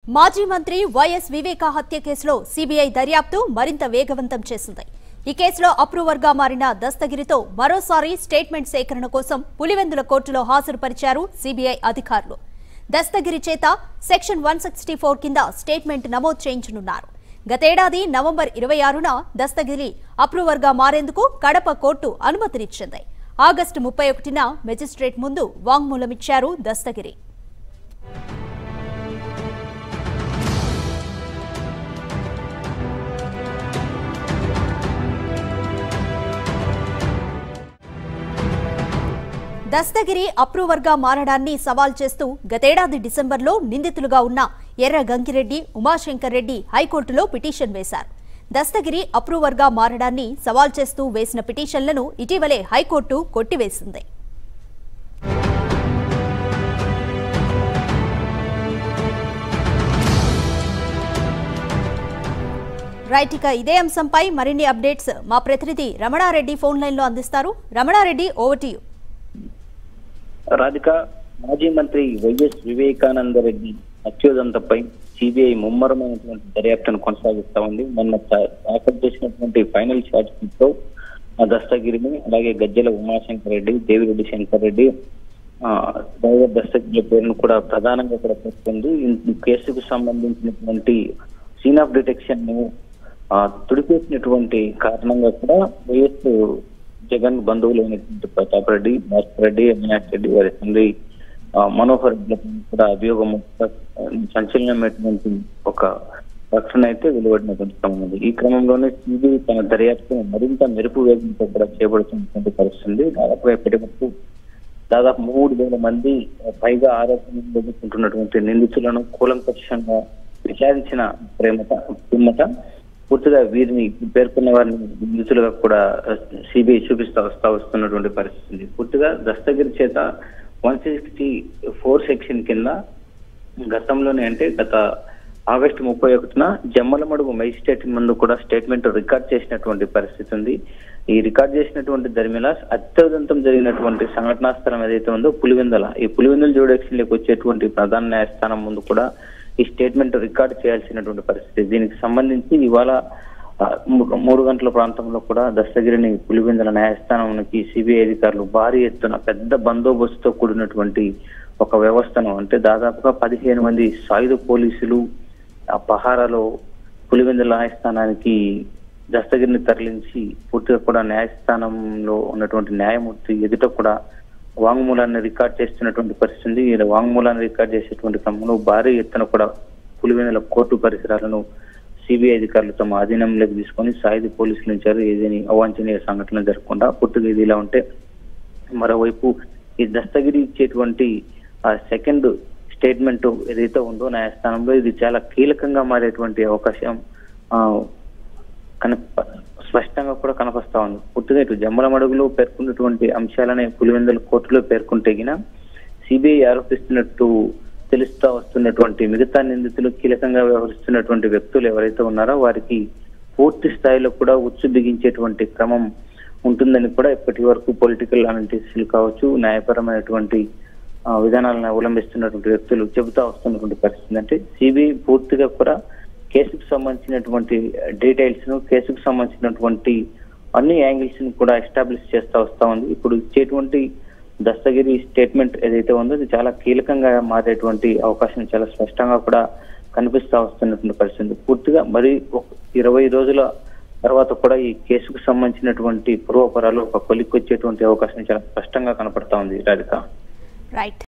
మాజీ మంత్రి వైఎస్ వివేకా హత్య కేసులో సీబీఐ దర్యాప్తు మరింత వేగవంతం చేసింది ఈ కేసులో అప్రూవర్ గా మారిన దస్తగిరితో మరోసారి స్టేట్మెంట్ సేకరణ కోసం పులివెందుల కోర్టులో హాజరుపరిచారు సీబీఐ అధికారులు దస్తగిరి చేత సెక్షన్ వన్ సిక్స్టీ ఫోర్ కింద స్టేట్మెంట్ నమోదు చేయించనున్నారు గతేడాది నవంబర్ ఇరవై ఆరున దస్తగిరి అప్రూవర్ గా మారేందుకు కడప కోర్టు అనుమతినిచ్చింది ఆగస్టు ముప్పై ఒకటిన మెజిస్ట్రేట్ ముందు వాంగ్మూలమిచ్చారు దస్తగిరి దస్తగిరి అప్రూవర్ గా మారడాన్ని సవాల్ చేస్తూ గతేడాది డిసెంబర్లో నిందితులుగా ఉన్న ఎర్ర గంగిరెడ్డి ఉమాశంకర్ రెడ్డి హైకోర్టులో పిటిషన్ వేశారు దస్తగిరి అప్రూవర్ గా మారడాన్ని సవాల్ చేస్తూ వేసిన పిటిషన్లను ఇటీవలే హైకోర్టు కొట్టివేసింది రైట్ ఇక ఇదే అంశంపై మరిన్ని అప్డేట్స్ మా ప్రతినిధి రమణారెడ్డి ఫోన్ లైన్ లో అందిస్తారు Ramanareddy over to you Radhika మాజీ మంత్రి వైఎస్ వివేకానంద రెడ్డి హత్యోదంతపై సిబిఐ ముమ్మరమైనటువంటి దర్యాప్తును కొనసాగిస్తా ఉంది మొన్న చా- దాఖలు చేసినటువంటి ఫైనల్ ఛార్జ్ షీట్ లో ఆ దస్తగిరిని అలాగే గజ్జల ఉమాశంకర్ రెడ్డి దేవిరెడ్డి శంకర్ రెడ్డి ఆ, డ్రైవర్ దస్తగిరి పేరును కూడా ప్రధానంగా కూడా పేర్కొంది ఈ కేసుకు సంబంధించినటువంటి సీన్ ఆఫ్ డిటెక్షన్ ను ఆ, తుడిపేసినటువంటి కారణంగా కూడా వైఎస్ జగన్ బంధువులు అయినటువంటి ప్రతాప్ రెడ్డి భాస్కర్ రెడ్డి అవినాష్ రెడ్డి వారి తండ్రి ఆ, మనోహర్ రెడ్డిలపై కూడా అభియోగం సంచలనమైనటువంటి ఒక ప్రకటన అయితే వెలువడినటువంటి క్రమం ఉంది ఈ క్రమంలోనే సిబిఐ తన దర్యాప్తును మరింత మెరుపు వేగంతో కూడా చేపడుతున్నటువంటి పరిస్థితి ఉంది దాదాపుగా ఇప్పటి వరకు దాదాపు మూడు వేల మంది పైగా ఆరోపణలు ఎదుర్కొంటున్నటువంటి నిందితులను కూలంకషంగా విచారించిన ప్రేమత పిమ్మట పూర్తిగా వీరిని పేర్కొన్న వారిని నిందితులుగా కూడా సిబిఐ చూపిస్తా వస్తా వస్తున్నటువంటి పరిస్థితి ఉంది పూర్తిగా దస్తగిరి చేత వన్ సిక్స్టీ ఫోర్ సెక్షన్ కింద గతంలోనే అంటే గత ఆగస్టు ముప్పై ఒకటిన జమ్మలమడుగు మెజిస్ట్రేట్ ముందు కూడా స్టేట్మెంట్ రికార్డ్ చేసినటువంటి పరిస్థితి ఉంది ఈ రికార్డ్ చేసినటువంటి దరిమిల అత్యవదంతం జరిగినటువంటి సంఘటనా స్థలం ఏదైతే ఉందో పులివెందల ఈ పులివెందుల జ్యుడిషియల్లోకి వచ్చేటువంటి ప్రధాన న్యాయస్థానం ముందు కూడా ఈ స్టేట్మెంట్ రికార్డ్ చేయాల్సినటువంటి పరిస్థితి దీనికి సంబంధించి ఇవాళ ఆ, మూ- మూడు గంటల ప్రాంతంలో కూడా దస్తగిరిని పులివెందుల న్యాయస్థానానికి సిబిఐ అధికారులు భారీ ఎత్తున పెద్ద బందోబస్తుతో కూడినటువంటి ఒక వ్యవస్థను అంటే దాదాపుగా పదిహేను మంది సాయుధ పోలీసులు ఆ పహారాలో పులివెందుల న్యాయస్థానానికి దస్తగిరిని తరలించి పూర్తిగా కూడా న్యాయస్థానంలో ఉన్నటువంటి న్యాయమూర్తి ఎదుట కూడా వాంగ్మూలాన్ని రికార్డ్ చేస్తున్నటువంటి పరిస్థితి ఉంది. ఈ వాంగ్మూలాన్ని రికార్డ్ చేసేటువంటి క్రమంలో భారీ ఎత్తున కూడా పులివెందుల కోర్టు పరిసరాలను సిబిఐ అధికారులు తమ ఆధీనంలోకి తీసుకొని సాయుధ పోలీసులు ఉంచారు ఏదేని అవాంఛనీయ సంఘటనలు జరగకుండా పూర్తిగా ఇది ఇలా ఉంటే మరోవైపు ఈ దస్తగిరి ఇచ్చేటువంటి ఆ సెకండ్ స్టేట్మెంట్ ఏదైతే ఉందో న్యాయస్థానంలో ఇది చాలా కీలకంగా మారేటువంటి అవకాశం ఆ, కన స్పష్టంగా కూడా కనపస్తా ఉంది పూర్తిగా ఇటు జమ్మల మడుగులో పేర్కొన్నటువంటి అంశాలనే పులివెందుల కోర్టులో పేర్కొంటే గిన సిబిఐ ఆరోపిస్తున్నట్టు తెలుస్తా వస్తున్నటువంటి మిగతా నిందితులు కీలకంగా వ్యవహరిస్తున్నటువంటి వ్యక్తులు ఎవరైతే ఉన్నారో వారికి పూర్తి స్థాయిలో కూడా ఉచ్చు బిగించేటువంటి క్రమం ఉంటుందని కూడా ఇప్పటి వరకు పొలిటికల్ అనాలిటిక్స్లు కావచ్చు న్యాయపరమైనటువంటి ఆ, విధానాలను అవలంబిస్తున్నటువంటి వ్యక్తులు చెబుతా వస్తున్నటువంటి పరిస్థితి అంటే సిబిఐ పూర్తిగా కూడా కేసుకు సంబంధించినటువంటి డీటెయిల్స్ ను కేసుకు సంబంధించినటువంటి అన్ని యాంగిల్స్ ని కూడా ఎస్టాబ్లిష్ చేస్తా వస్తా ఉంది ఇప్పుడు ఇచ్చేటువంటి దస్తగిరి స్టేట్మెంట్ ఏదైతే ఉందో ఇది చాలా కీలకంగా మారేటువంటి అవకాశం చాలా స్పష్టంగా కూడా కనిపిస్తా వస్తున్నటువంటి పరిస్థితి ఉంది. పూర్తిగా మరి ఒక ఇరవై రోజుల తర్వాత కూడా ఈ కేసుకు సంబంధించినటువంటి పూర్వపరాలు ఒక కొలిక్కి వచ్చేటువంటి అవకాశం చాలా స్పష్టంగా కనపడతా ఉంది రాధిక రైట్